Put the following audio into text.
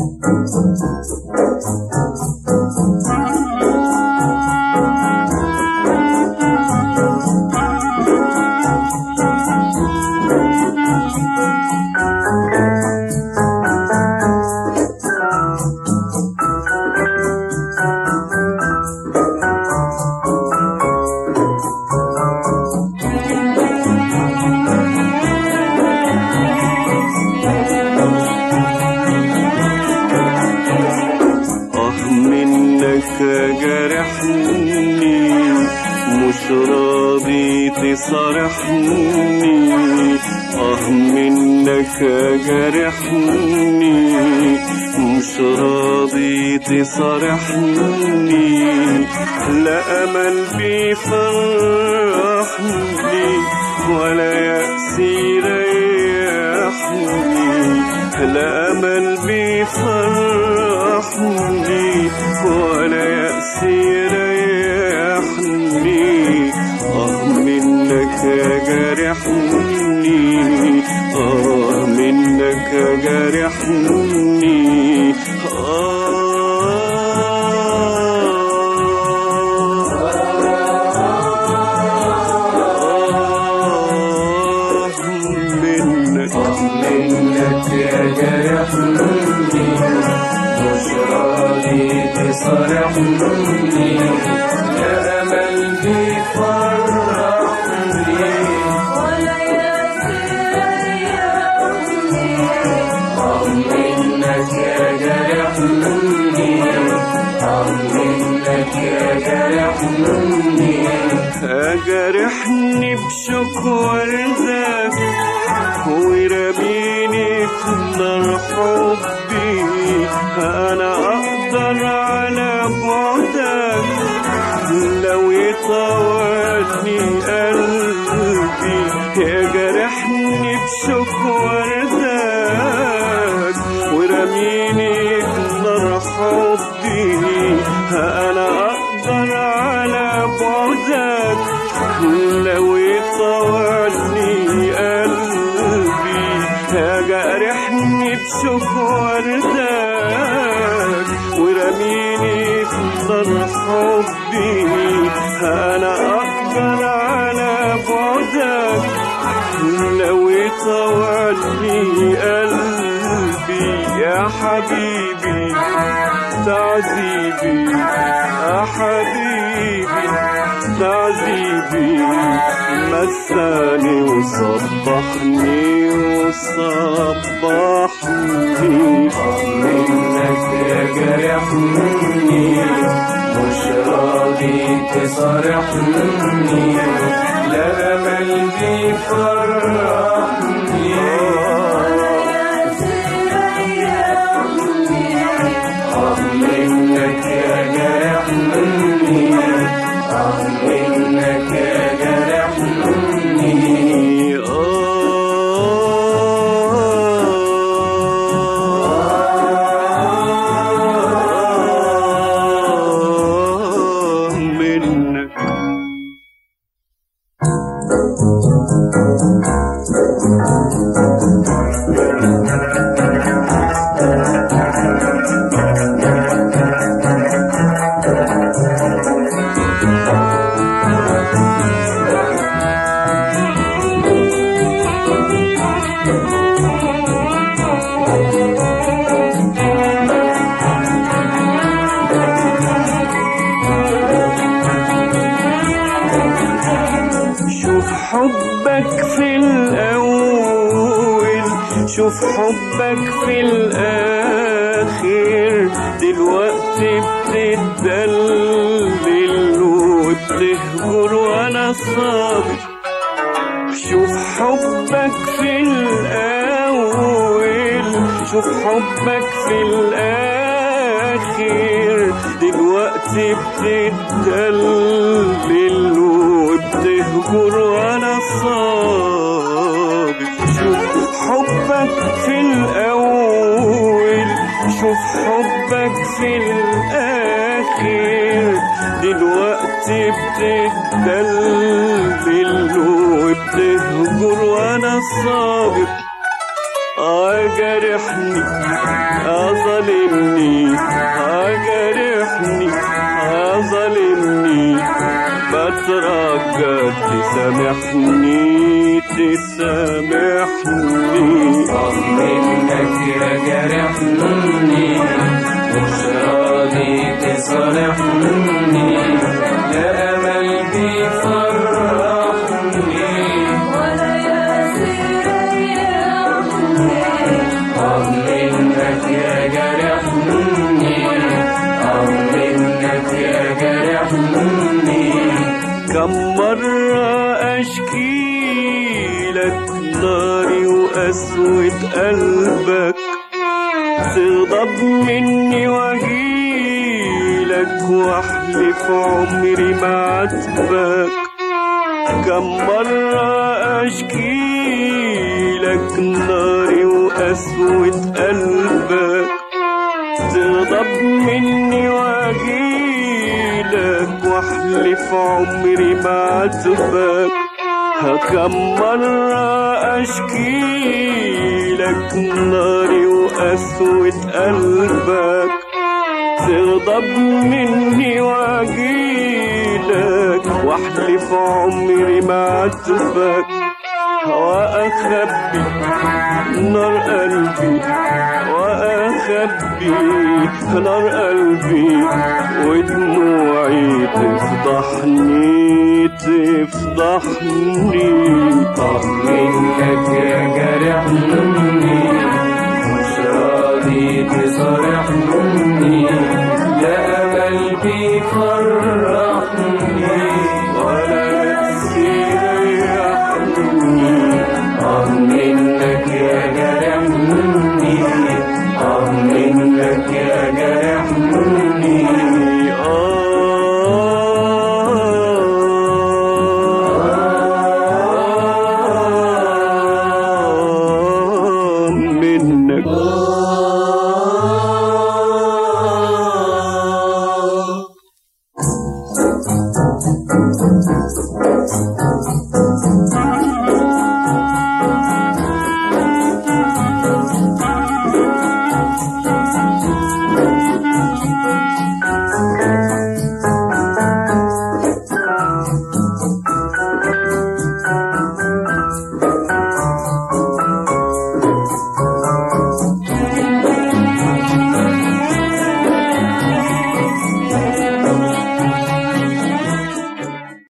آه منك جرحني مش راضي تصارحني آه منك جرحني مش راضي تصارحني لا أمل بيفرحني ولا يأس يريحني لا أمل بيفرحني ولا يأس يريحني آه منك جرحني آه منك جرحني آه منك منك يا جرحني مش راضي تصرحني يا أمل بيفرحني ولا يسرني منك يا جرحني منك يا جرحني أجرحني بشوك وردك ويرميني في نار حبي أنا أقدر على بعدك لو يطاولني قلبي يجرحني بشوك وردك ورميني في نار حبي أنا أقدر على بعدك لو يطولني قلبي جرحني بشوك وردك ورميني في نار حبي أنا أقدر على بعدك لو يطولني قلبي يا حبيبي تعذيبي يا حبيبي تعذيبي مساني وصبحني وصبحني منك يا جرحني مش راضي تصرحني لا أمل بيفرحني منك يا جرحني منك يا جرحني آه منك شوف حبك في الأول شوف حبك في الآخر دلوقتي بتدلل وبتهجر وأنا صابر شوف حبك في الأول شوف حبك في الآخر دلوقتي بتدلل وبتهجر وأنا صابر شوف حبك في الأول شوف حبك في الآخر دلوقتي بتدلل وبتهجر وأنا صابر أجرحني أظلمني أجرحني أظلمني بترجى تسامحني تسامحني منك يا جرحني مش راضي تصالحني لا أمل بيفرحني ولا ياسر يريحني منك يا جرحني منك يا جرحني كم مرة أشكي لك ناري وقسوة قلبك تغضب مني واجيلك واحلف عمري ما عاتبك كم مرة أشكي لك ناري وقسوة قلبك تغضب مني واجيلك واحلف عمري ما عاتبك كم مرة أشكي لك ناري وقسوة قلبك تغضب مني واجيلك واحلف عمري ما عاتبك وأخبي نار قلبي وأخبي نار قلبي ودموعي تفضحني تفضحني منك يا جرحني مش راضي تصارحني